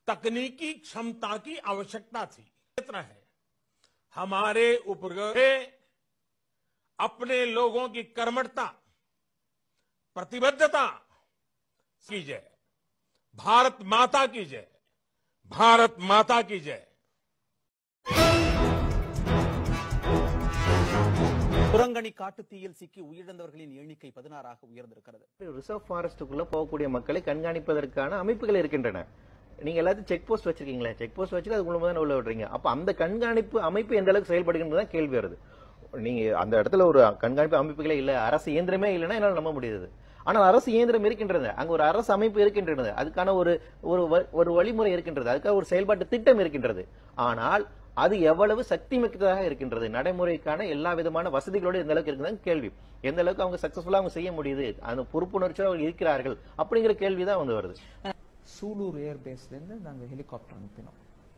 तकनीकी क्षमता की आवश्यकता थी क्षेत्र है हमारे उपग्रह अपने लोगों की कर्मठता प्रतिबद्धता की जय भारत माता की जय भारत माता की जय குரங்கணி காட்டுத்தீயில் சிக்கி உயிரிழந்தவர்களின் எண்ணிக்கை பதினாறாக உயர்ந்திருக்கிறது ரிசர்வ் ஃபாரஸ்ட்டுக்குள்ள போகக்கூடிய மக்களை கண்காணிப்பதற்கான அமைப்புகள் இருக்கின்றன நீங்க எல்லாத்தையும் செக் போஸ்ட் வச்சிருக்கீங்களே செக் போஸ்ட் வச்சுட்டு அது மூலமா தான் உள்ள விடுறீங்க அப்ப அந்த கண்காணிப்பு அமைப்பு எந்த அளவுக்கு செயல்படுகின்றது தான் கேள்வி வருது நீங்க அந்த இடத்துல ஒரு கண்காணிப்பு அமைப்புகளே இல்ல அரசு இயந்திரமே இல்லைன்னா என்னால நம்ப முடியுது ஆனால் அரசு இயந்திரம் இருக்கின்றது அங்க ஒரு அரசு அமைப்பு இருக்கின்றது அதுக்கான ஒரு ஒரு வ- ஒரு வழிமுறை இருக்கின்றது அதுக்காக ஒரு செயல்பாட்டு திட்டம் இருக்கின்றது ஆனால் அது எவ்வளவு சக்தி மிக்கதாக இருக்கின்றது நடைமுறைக்கான எல்லா விதமான வசதிகளோடு எந்த அளவுக்கு இருக்குதுன்னு கேள்வி எந்த அளவுக்கு அவங்க சக்சஸ்ஃபுல்லா அவங்க செய்ய முடியுது அந்த பொறுப்புணர்ச்சியோட அவங்க இருக்கிறார்கள் அப்படிங்கிற கேள்விதான் வந்து வருது சூலூர் ஏர்பேஸ்லேருந்து நாங்கள் ஹெலிகாப்டர் அனுப்பினோம்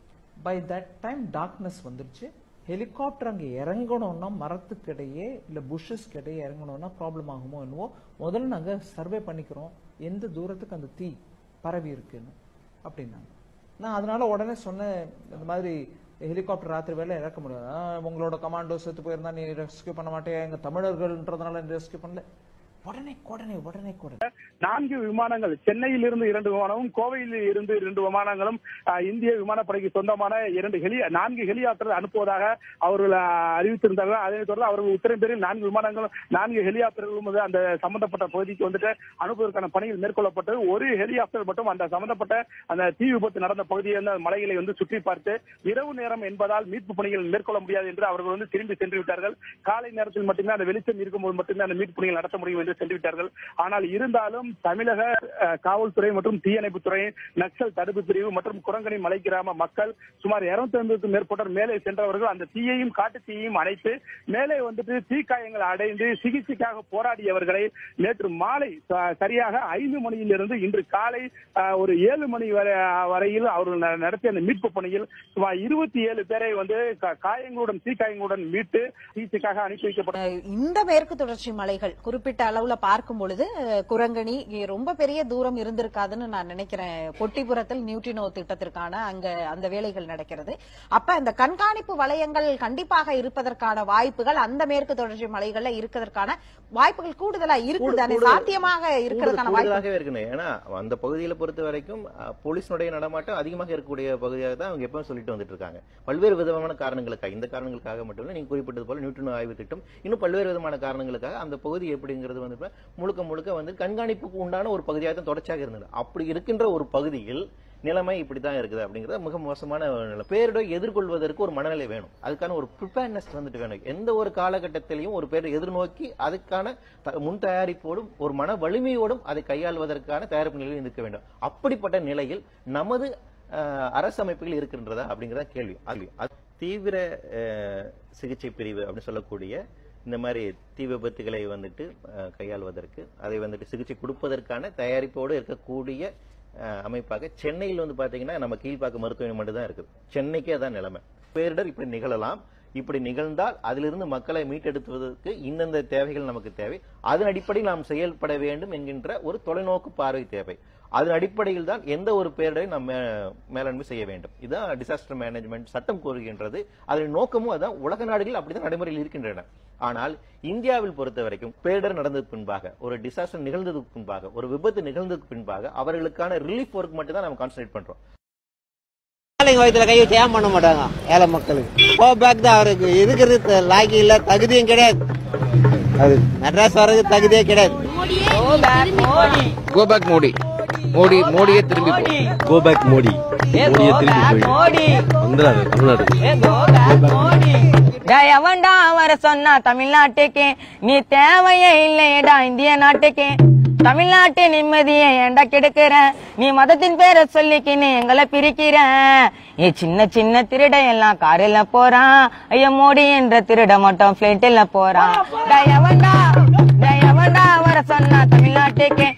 பை தட் டைம் டார்க்னஸ் வந்துருச்சு ஹெலிகாப்டர் அங்கே இறங்கணும்னா மரத்துக்கிடையே இல்லை புஷ்ஷஸ்க்கு இடையே இறங்கணும்னா ப்ராப்ளம் ஆகுமோ என்னவோ முதல்ல நாங்கள் சர்வே பண்ணிக்கிறோம் எந்த தூரத்துக்கு அந்த தீ பரவி இருக்குன்னு அப்படின்னாங்க நான் அதனால உடனே சொன்னேன் இந்த மாதிரி ஹெலிகாப்டர் ராத்திரி வேலை இறக்க முடியாது ஆ, உங்களோட கமாண்டோ செத்து போயிருந்தா நீ ரெஸ்கியூ பண்ண மாட்டேன் எங்க தமிழர்கள்ன்றதுனால ரெஸ்கியூ பண்ணல உடனே உடனே உடனே உடனே நான்கு விமானங்கள் சென்னையில் இருந்து இரண்டு விமானமும் கோவையில் இருந்து இரண்டு விமானங்களும் அஹ், இந்திய விமானப்படைக்கு சொந்தமான இரண்டு ஹெலி நான்கு ஹெலிகாப்டர் அனுப்புவதாக அவர்கள் அஹ், அறிவித்திருந்தார்கள் அதே தொடர்ந்து அவர்கள் உத்தரவு பேரில் நான்கு விமானங்களும் நான்கு ஹெலிகாப்டர்களும் வந்து அந்த சம்பந்தப்பட்ட பகுதிக்கு வந்துட்டு அனுப்புவதற்கான பணிகள் மேற்கொள்ளப்பட்டது ஒரு ஹெலிகாப்டர் மட்டும் அந்த சம்பந்தப்பட்ட அந்த தீ விபத்து நடந்த பகுதியை அந்த மலைகளை வந்து சுற்றி பார்த்து இரவு நேரம் என்பதால் மீட்பு பணிகள் மேற்கொள்ள முடியாது என்று அவர்கள் வந்து திரும்பி சென்று விட்டார்கள் காலை நேரத்தில் மட்டுமே அந்த வெளிச்சம் இருக்கும்போது மட்டுமே அந்த மீட்பு பணிகள் நடத்த முடியும் என்று சென்று விட்டார்கள் ஆனால் இருந்தாலும் தமிழக அஹ், காவல்துறை மற்றும் தீயணைப்புத்துறை நக்சல் தடுப்பு பிரிவு மற்றும் குரங்கணி மலை கிராம மக்கள் சுமார் இருநூத்தி ஐம்பதுக்கும் மேற்பட்டோர் மேலே சென்றவர்கள் அந்த தீயையும் காட்டு தீயையும் அணைத்து மேலே வந்துட்டு தீக்காயங்கள் அடைந்து சிகிச்சைக்காக போராடியவர்களை நேற்று மாலை ச- சரியாக ஐந்து மணியிலிருந்து இன்று காலை அஹ், ஒரு ஏழு மணி வரை வரையில் அவர்கள் ந- நடத்திய அந்த மீட்பு பணியில் சுமார் இருபத்தி ஏழு பேரை வந்து க- காயங்களுடன் தீக்காயங்களுடன் மீட்டு சிகிச்சைக்காக அனுப்பி வைக்கப்பட்ட அஹ் இந்த மேற்கு தொடர்ச்சி மலைகள் குறிப்பிட்ட அளவுல பார்க்கும் பொழுது அஹ், குரங்கணி இங்க ரொம்ப பெரிய தூரம் இருந்திருக்காதுன்னு நான் நினைக்கிறேன் பொட்டிபுரத்தில் நியூட்ரினோ திட்டத்திற்கான அங்க அந்த வேலைகள் நடக்கிறது அப்ப அந்த கண்காணிப்பு வளையங்கள் கண்டிப்பாக இருப்பதற்கான வாய்ப்புகள் அந்த மேற்கு தொடர்ச்சி மலைகள்ல இருக்கிறதுக்கான வாய்ப்புகள் கூடுதலா இருக்குதானே கூடுதல்- சாத்தியமாக இருக்கிறதுக்கான வாய்ப்பு கூடுதலாகவே இருக்கணும் ஏன்னா அந்த பகுதியில பொறுத்த வரைக்கும் அஹ், போலீஸினுடைய நடமாட்டம் அதிகமாக இருக்கக்கூடிய பகுதியாக தான் அவங்க எப்பவும் சொல்லிட்டு வந்துட்டு இருக்காங்க பல்வேறு விதமான காரணங்களுக்காக இந்த காரணங்களுக்காக மட்டும் இல்லை நீங்க குறிப்பிட்டது போல நியூட்ரினோ ஆய்வு திட்டம் இன்னும் பல்வேறு விதமான காரணங்களுக்காக அந்த பகுதி எப்படிங்கிறது வந்து இப்ப முழுக்க முழுக்க வந்து கண்காணிப்புக்கு உண்டான ஒரு பகுதியாக தான் தொடர்ச்சியாக இருந்தது அப்படி இருக்கின்ற ஒரு பகுதியில் நிலைமை இப்படித்தான் இருக்குது அப்படிங்கிறது மிக மோசமான நிலை பேரிட எதிர்கொள்வதற்கு ஒரு மனநிலை வேணும் அதுக்கான ஒரு ப்ரிப்பேர்னஸ் வந்துட்டு வேணும் எந்த ஒரு காலகட்டத்திலையும் ஒரு பேரை எதிர்நோக்கி அதுக்கான த- முன் தயாரிப்போடும் ஒரு மன வலிமையோடும் அதை கையாள்வதற்கான தயாரிப்பு நிலையில் இருக்க வேண்டும் அப்படிப்பட்ட நிலையில் நமது அஹ், அரசு அமைப்புகள் இருக்கின்றதா அப்படிங்கிறத கேள்வி அது அது தீவிர அஹ், சிகிச்சை பிரிவு அப்படின்னு சொல்லக்கூடிய இந்த மாதிரி தீ விபத்துகளை வந்துட்டு அஹ், கையாள்வதற்கு அதை வந்துட்டு சிகிச்சை கொடுப்பதற்கான தயாரிப்போடு இருக்கக்கூடிய அஹ், அமைப்பாக சென்னையில் வந்து பாத்தீங்கன்னா நம்ம கீழ்ப்பாக்க மருத்துவமனை மட்டும் தான் இருக்குது சென்னைக்கே அதான் நிலைமை பேரிடர் இப்படி நிகழலாம் இப்படி நிகழ்ந்தால் அதிலிருந்து மக்களை மீட்டெடுப்பதற்கு இந்தந்த தேவைகள் நமக்கு தேவை அதன் அடிப்படையில் நாம் செயல்பட வேண்டும் என்கின்ற ஒரு தொலைநோக்கு பார்வை தேவை அதன் அடிப்படையில் தான் எந்த ஒரு பேரிடரையும் நாம் மே- மேலாண்மை செய்ய வேண்டும் இதுதான் டிசாஸ்டர் மேனேஜ்மெண்ட் சட்டம் கோருகின்றது அதன் நோக்கமும் அதான் உலக நாடுகளில் அப்படிதான் நடைமுறையில் இருக்கின்றன ஆனால் இந்தியாவில் பொறுத்த வரைக்கும் பேரிடர் நடந்ததுக்கு பின்பாக ஒரு டிசாஸ்டர் நிகழ்ந்ததுக்கு பின்பாக ஒரு விபத்து நிகழ்ந்ததுக்கு பின்பாக அவர்களுக்கான ரிலீஃப் ஒர்க் மட்டும் தான் நம்ம கான்சன்ட்ரேட் பண்றோம் ஏழைங்க வயிற்றுல கை வச்சு ஏன் பண்ண மாட்டாங்க ஏழை மக்களுக்கு கோ பேக் தான் அவருக்கு இருக்கிறது லாக்கி இல்ல தகுதியும் கிடையாது அது மெட்ராஸ் வர்றதுக்கு தகுதியே கிடையாது கோ பேக் மோடி மோடி மோடியே திரும்பி கோ பேக் மோடி மோடியே திரும்பி போய் வந்துடாது தமிழ்நாடு எவன்டா வர சொன்னா தமிழ்நாட்டுக்கு நீ தேவையே இல்லையடா இந்திய நாட்டுக்கு தமிழ்நாட்டு நிம்மதியை ஏண்டா கெடுக்கிற நீ மதத்தின் பேரை சொல்லிக்கின்னு எங்களை பிரிக்கிற ஏ சின்ன சின்ன திருட எல்லாம் காரில் போறான் ஐயா மோடி என்ற திருட மட்டும் பிளைட்டில் போறான் டா எவன்டா டா எவன்டா வர சொன்னா தமிழ்நாட்டுக்கு